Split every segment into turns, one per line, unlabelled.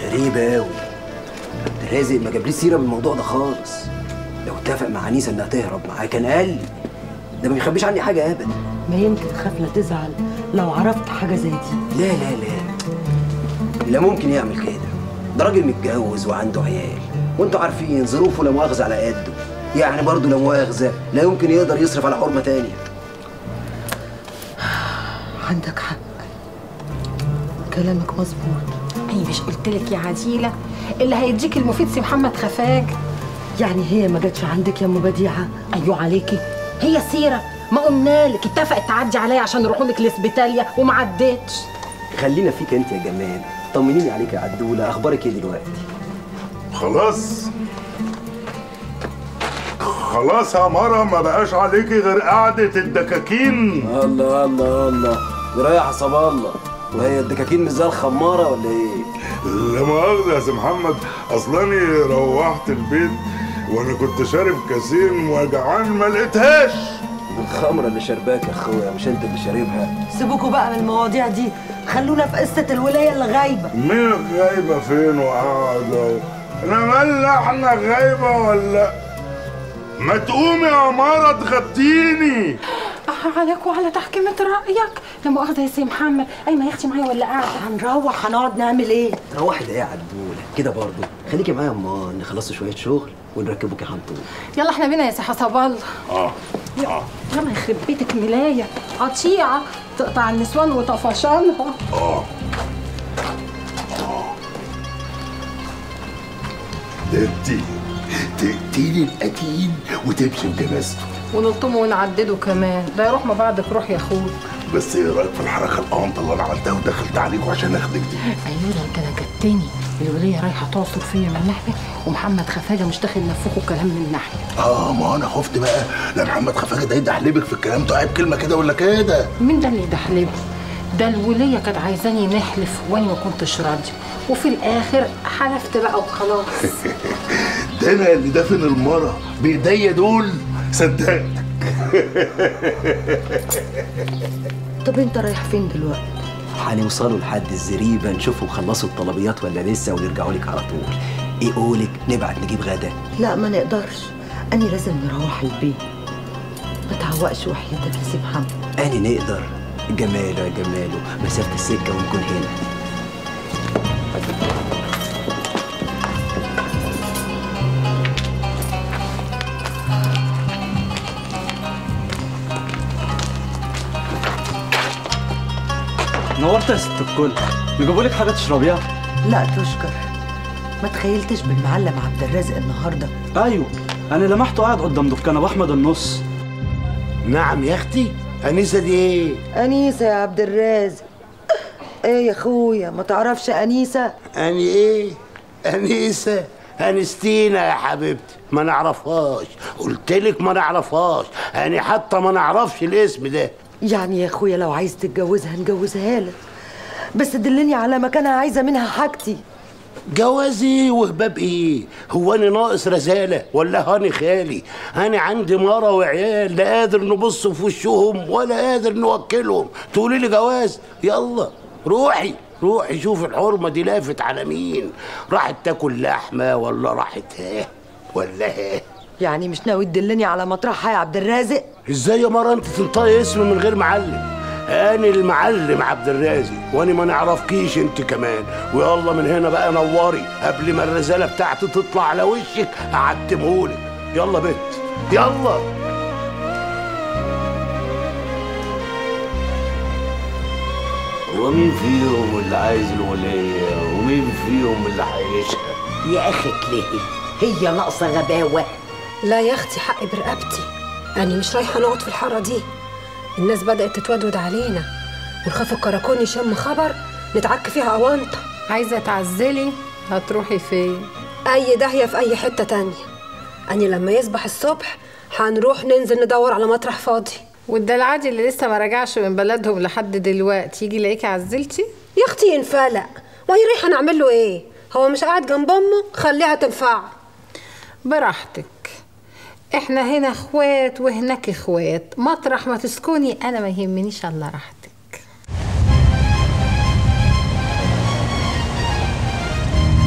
غريبة أوي عبد الرازق ما جابليش سيرة بالموضوع ده خالص لو اتفق مع انيسة انها تهرب معاه كان قال لي ده ما بيخبيش عني حاجة أبدا
ما يمكن خاف لا تزعل لو عرفت حاجه زي دي
لا لا لا لا ممكن يعمل كده ده راجل متجوز وعنده عيال وانتوا عارفين ظروفه لا مؤاخذة على قده يعني برضه لا مؤاخذة لا يمكن يقدر يصرف على حرمة تانية
عندك حق كلامك مظبوط
اي مش قلت لك يا عديله اللي هيديك المفيد سي محمد خفاج
يعني هي ما جاتش عندك يا ام بديعه
ايوه عليكي هي سيره ما قلنا لك اتفقت تعدي عليا عشان نروحوا لك لاسبيتاليا وما عدتش
خلينا فيك انت يا جمال طمنيني عليك يا عدولة اخبارك ايه دلوقتي
خلاص خلاص يا مرة ما بقاش عليكي غير قعدة الدكاكين
الله الله الله ورايح حسب الله وهي الدكاكين مش زي الخمارة ولا ايه؟
لا مؤاخذة يا سي محمد اصلاني روحت البيت وانا كنت شارب كاسين وجعان ما لقيتهاش
الخمرة اللي شرباك يا اخويا مش انت اللي شاربها
سيبوكوا بقى من المواضيع دي خلونا في قصه الولايه اللي غايبه
مين غايبة فين وقاعدة انا مال احنا غايبة ولا ما تقومي يا مرة تغديني
اه عليك وعلى تحكيمة رأيك لا مؤاخذة يا سي محمد أي ما يختي معايا ولا قاعدة
هنروح هنقعد نعمل ايه
روحي ده يا عدولة كده برضه خليكي معايا اما نخلصوا شوية شغل ونركبوك حنطور
يلا احنا بينا يا سي حسب الله
اه اه
يلا يخرب بيتك ملاية قطيعة تقطع النسوان وطفشانها
اه ده انتي تقتلي القتيل وتمشي جنازته
ونلطمه ونعدده كمان ده يروح ما بعدك روح يا اخوي
بس ايه رايك في الحركه القمط اللي انا عملتها ودخلت عليكم عشان اخدك دي
ايوه ده انت نكدتني الولية رايحة تعصر فيا من ناحية ومحمد خفاجة مش داخل نفخه كلام من ناحية
اه ما انا خفت بقى لا محمد خفاجه ده يدحلبك في الكلام ده عيب كلمه كده ولا كده
مين ده اللي يدحلبه؟ ده الولية كانت عايزاني نحلف وانا ما كنتش راضية وفي الاخر حلفت بقى وخلاص
ده انا اللي دافن المره بايديا دول صدقت
طب انت رايح فين دلوقتي
هنوصلوا لحد الزريبة نشوفهم خلصوا الطلبيات ولا لسه ونرجعوا لك على طول ايه قولك نبعت نجيب غدا
لا ما نقدرش أنا لازم نروح البيت ما تعوقش وحياتك يا سي محمد
أنا نقدر جماله يا جماله مسافة السكة ونكون هنا
نورت يا ست الكل نجيبوا لك حاجه تشربيها
لا تشكر ما تخيلتش بالمعلم عبد الرازق النهارده
ايوه انا لمحته قاعد قدام دكان ابو احمد النص
نعم يا اختي انيسه دي ايه
أنيسة يا عبد الرازق ايه يا اخويا ما تعرفش أنيسة
اني ايه انيسه انستينا يا حبيبتي ما نعرفهاش قلت لك ما نعرفهاش انا حتى ما نعرفش الاسم ده
يعني يا اخويا لو عايز تتجوزها نجوزها لك بس دلني على مكانها عايزة منها حاجتي
جوازي وهباب ايه هو انا ناقص رزاله ولا هاني خالي انا عندي مره وعيال لا قادر نبص في وشهم ولا قادر نوكلهم تقولي لي جواز يلا روحي روحي شوف الحرمه دي لافت على مين راحت تاكل لحمه ولا راحت ها ولا ها
يعني مش ناوي تدلني على مطرحها يا عبد الرازق
ازاي يا مره انت تنطقي اسم من غير معلم انا المعلم عبد الرازق وانا ما نعرفكيش انت كمان ويلا من هنا بقى نوري قبل ما الرساله بتاعتي تطلع على وشك اعتمهولك يلا بنت يلا
ومين فيهم اللي عايز الولية ومين فيهم اللي هيعيشها
يا اخي ليه هي ناقصه غباوه
لا يا اختي حقي برقبتي أنا مش رايحة نقعد في الحارة دي الناس بدأت تتودود علينا ونخاف الكراكون يشم خبر نتعك فيها أوانطة
عايزة تعزلي هتروحي فين؟
أي داهية في أي حتة تانية أنا لما يصبح الصبح هنروح ننزل ندور على مطرح فاضي
والدلعادي اللي لسه ما رجعش من بلدهم لحد دلوقتي يجي يلاقيكي عزلتي؟
يا أختي ينفلق وهي رايحة نعمل له إيه؟ هو مش قاعد جنب أمه خليها تنفعه
براحتك احنا هنا اخوات وهناك اخوات مطرح ما تسكني انا ما يهمنيش الا راحتك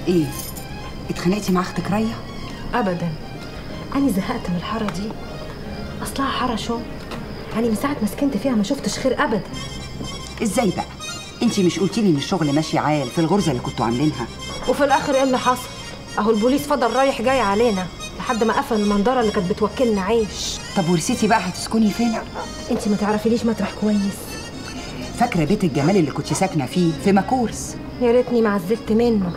ايه اتخانقتي مع اختك ريا
ابدا انا زهقت من الحاره دي اصلها حاره شو يعني من ساعه ما سكنت فيها ما شفتش خير ابدا
ازاي بقى انتي مش قلتي لي ان الشغل ماشي عال في الغرزه اللي كنتوا عاملينها
وفي الاخر ايه اللي حصل اهو البوليس فضل رايح جاي علينا لحد ما قفل المنظره اللي كانت بتوكلنا عيش
طب ورثتي بقى هتسكني فين
انت ما تعرفيليش مطرح كويس
فاكره بيت الجمال اللي كنت ساكنه فيه في ماكورس
يا ريتني ما عزلت منه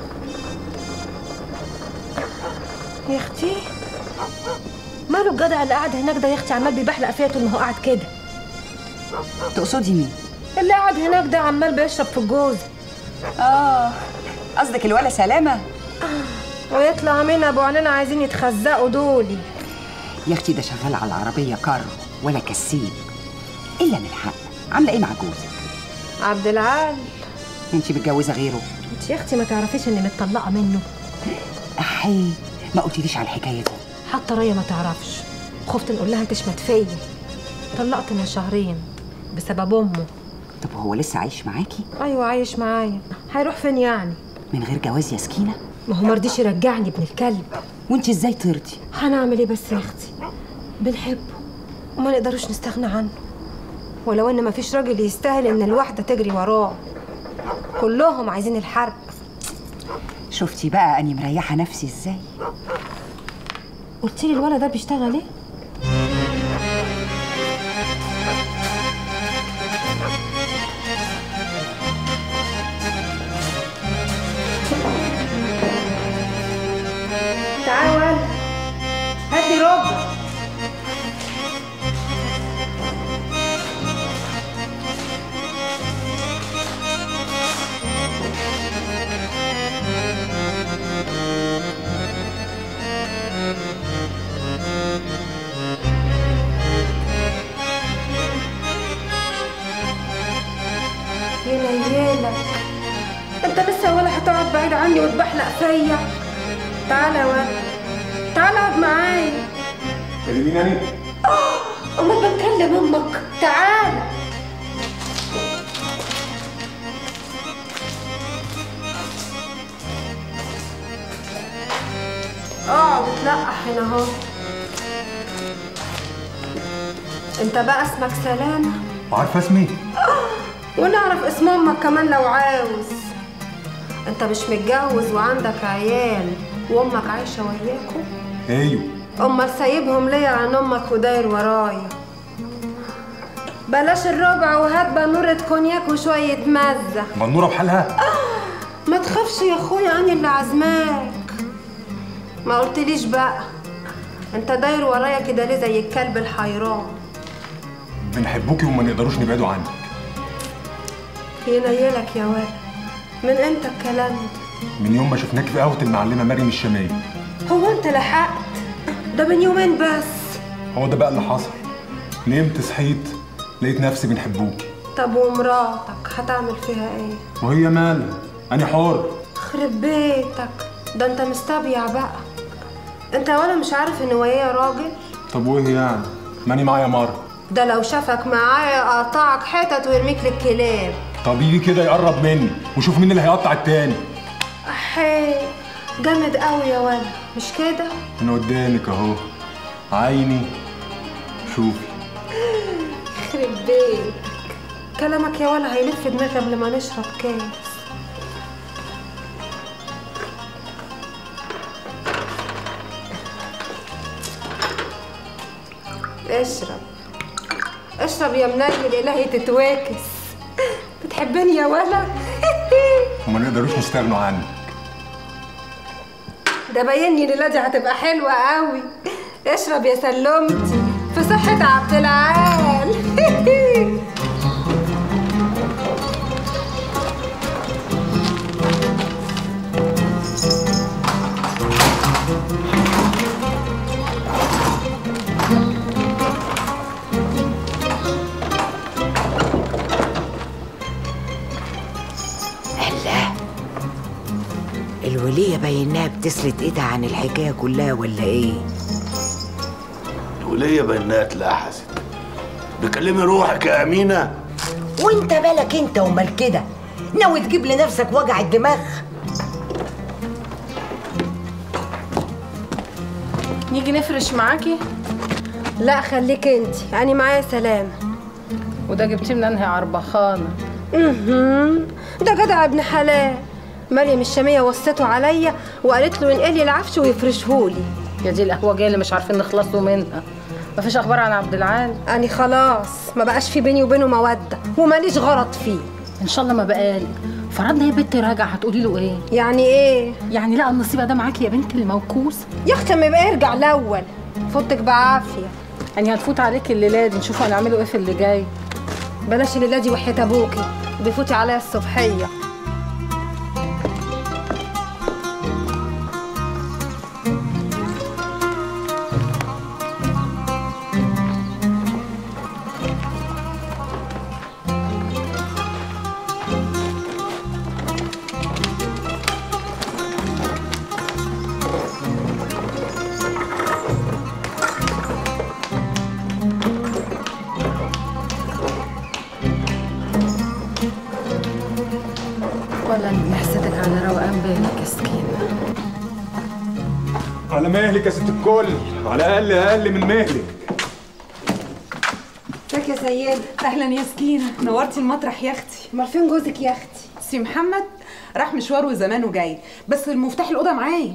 يا اختي ماله الجدع اللي قاعد هناك ده يا اختي عمال بيبحلق فيا طول ما هو قاعد كده
تقصدي مين
اللي قاعد هناك ده عمال بيشرب في الجوز
اه قصدك الولا سلامه
ويطلع منها ابو عينينا عايزين يتخزقوا دولي
يا اختي ده شغال على العربيه كارو ولا كسيب الا من حق عامله ايه مع جوزك
عبد العال
انتي متجوزه غيره
انت يا اختي ما تعرفيش اني متطلقه منه
احي ما قلتليش على الحكايه دي
حتى ريا ما تعرفش خفت نقول لها تشمت فيا طلقت من شهرين بسبب امه
طب هو لسه عايش معاكي
ايوه عايش معايا هيروح فين يعني
من غير جواز يا سكينه
ما هو مرضيش يرجعني ابن الكلب
وانت ازاي ترضي
هنعمل ايه بس يا اختي بنحبه وما نقدروش نستغنى عنه ولو ان مفيش راجل يستاهل ان الواحده تجري وراه كلهم عايزين الحرب
شفتي بقى اني مريحه نفسي ازاي
قلت لي الولد ده بيشتغل ايه تعال ولد هات لي ربع ينيلك انت لسه ولا هتقعد بعيد عني وتبحلق فيا تعالى يا ولد تعالى اقعد معايا
كلميني أنا
امال بتكلم امك تعالى اقعد اتلقح هنا اهو انت بقى اسمك سلامه
وعارفة اسمي؟
ونعرف اسم امك كمان لو عاوز انت مش متجوز وعندك عيال وامك عايشه وياكم
أيوه
امال سايبهم ليا عن امك وداير ورايا بلاش الربع وهات بنورة كونياك وشوية مزة
منورة بحالها
ما تخافش يا اخويا انا اللي عازماك ما قلتليش بقى انت داير ورايا كده ليه زي الكلب الحيران
بنحبوكي وما نقدروش نبعدوا عنك
ينيلك يا ولد من امتى الكلام ده
من يوم ما شفناك في قهوة المعلمة مريم الشامية
هو انت لحقت ده من يومين بس
هو ده بقى اللي حصل نمت صحيت لقيت نفسي بنحبوكي
طب ومراتك هتعمل فيها ايه
وهي مالها أنا حر
خرب بيتك ده انت مستبيع بقى انت ولا مش عارف ان ويايا راجل
طب وايه يعني ماني معايا مرة
ده لو شافك معايا قطعك حتت ويرميك للكلاب
طب يجي كده يقرب مني وشوف مين اللي هيقطع التاني
احي جامد قوي يا ولد مش كده
انا قدامك اهو عيني شوفي
يخرب بيتك كلامك يا ولا هيلف دماغي قبل ما نشرب كاس اشرب اشرب يا منيل الهي تتواكس بتحبني يا ولا
وما نقدروش نستغنوا عنك
ده باين لي دي هتبقى حلوه قوي اشرب يا سلمتي في صحة عبد العال
الله الولية بايناها بتسلت ايدها عن الحكاية كلها ولا ايه؟
الولية بينها اتلحست بكلمي روحك يا أمينة
وانت بالك انت ومال كده ناوي تجيب لنفسك وجع الدماغ
نيجي نفرش معاكي
لا خليك انت يعني معايا سلام
وده جبتيه من انهي عربخانه
اها ده جدع ابن حلال مريم الشامية وصته عليا وقالت له ينقل لي العفش ويفرشهولي
يا دي القهوجيه اللي مش عارفين نخلصوا منها مفيش اخبار عن عبد العال
يعني خلاص ما بقاش في بيني وبينه موده وماليش غلط فيه
ان شاء الله ما بقالي فرضنا يا بنت راجع هتقولي له ايه
يعني ايه
يعني لا النصيبه ده معاكي يا بنت الموكوس
يا اختي ما يبقى يرجع الاول فوتك بعافيه
يعني هتفوت عليك الليله دي نشوف هنعمله ايه في اللي جاي
بلاش الليله دي وحياه ابوكي بيفوتي عليا الصبحيه
ولا اللي بيحسدك على روقان بالك يا سكينه
على مهلك يا ست الكل على الاقل اقل من مهلك
ازيك يا سيدة
اهلا يا سكينه نورتي المطرح يا اختي
امال فين جوزك يا اختي
سي محمد راح مشوار وزمانه جاي بس المفتاح الاوضه معايا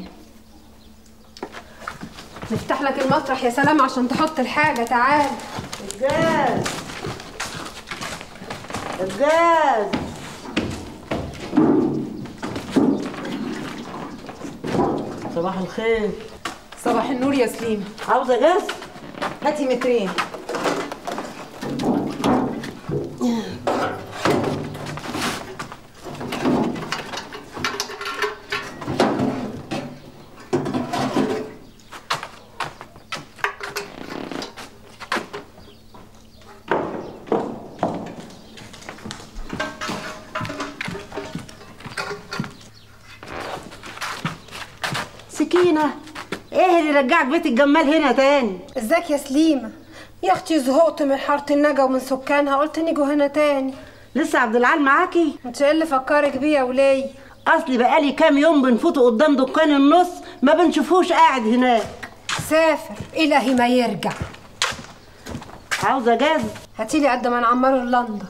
نفتح لك المطرح يا سلام عشان تحط الحاجه تعال
الجاز الجاز صباح الخير
صباح النور يا سليم
عاوزه جاز
هاتي مترين
سكينه ايه اللي رجعك بيت الجمال هنا تاني
ازيك يا سليمه يا اختي زهقت من حاره النجا ومن سكانها قلت نيجوا هنا تاني
لسه عبد العال معاكي
انت ايه اللي فكرك بيه يا ولي
اصلي بقالي كام يوم بنفوته قدام دكان النص ما بنشوفوش قاعد هناك
سافر الهي ما يرجع
عاوزه جاز
هاتيلي قد ما نعمره اللندا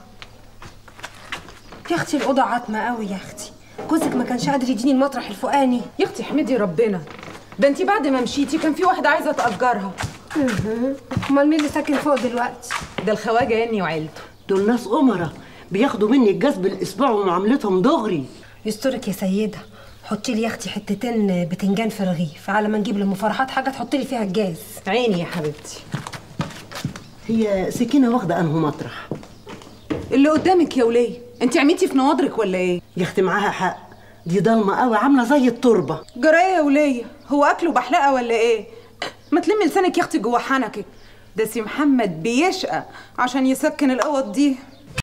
يا اختي الاوضه عتمه قوي يا اختي جوزك ما كانش قادر يديني المطرح الفوقاني
يا اختي احمدي ربنا ده انت بعد ما مشيتي كان في واحده عايزه تاجرها
امال مين اللي ساكن فوق دلوقتي
ده الخواجه يعني وعيلته
دول ناس أمرة بياخدوا مني الجاز بالاسبوع ومعاملتهم دغري
يسترك يا سيده حطي لي يا اختي حتتين بتنجان في رغيف على ما نجيب لام فرحات حاجه تحطي لي فيها الجاز
عيني يا حبيبتي
هي سكينه واخده انه مطرح
اللي قدامك يا وليه انت عميتي في نواضرك ولا ايه
يا اختي معاها حق دي ضلمه قوي عامله زي التربه
جرايه يا وليه هو اكله بحلقه ولا ايه ما تلمي لسانك يا اختي جوه حنكك ده سي محمد بيشقى عشان يسكن الاوض دي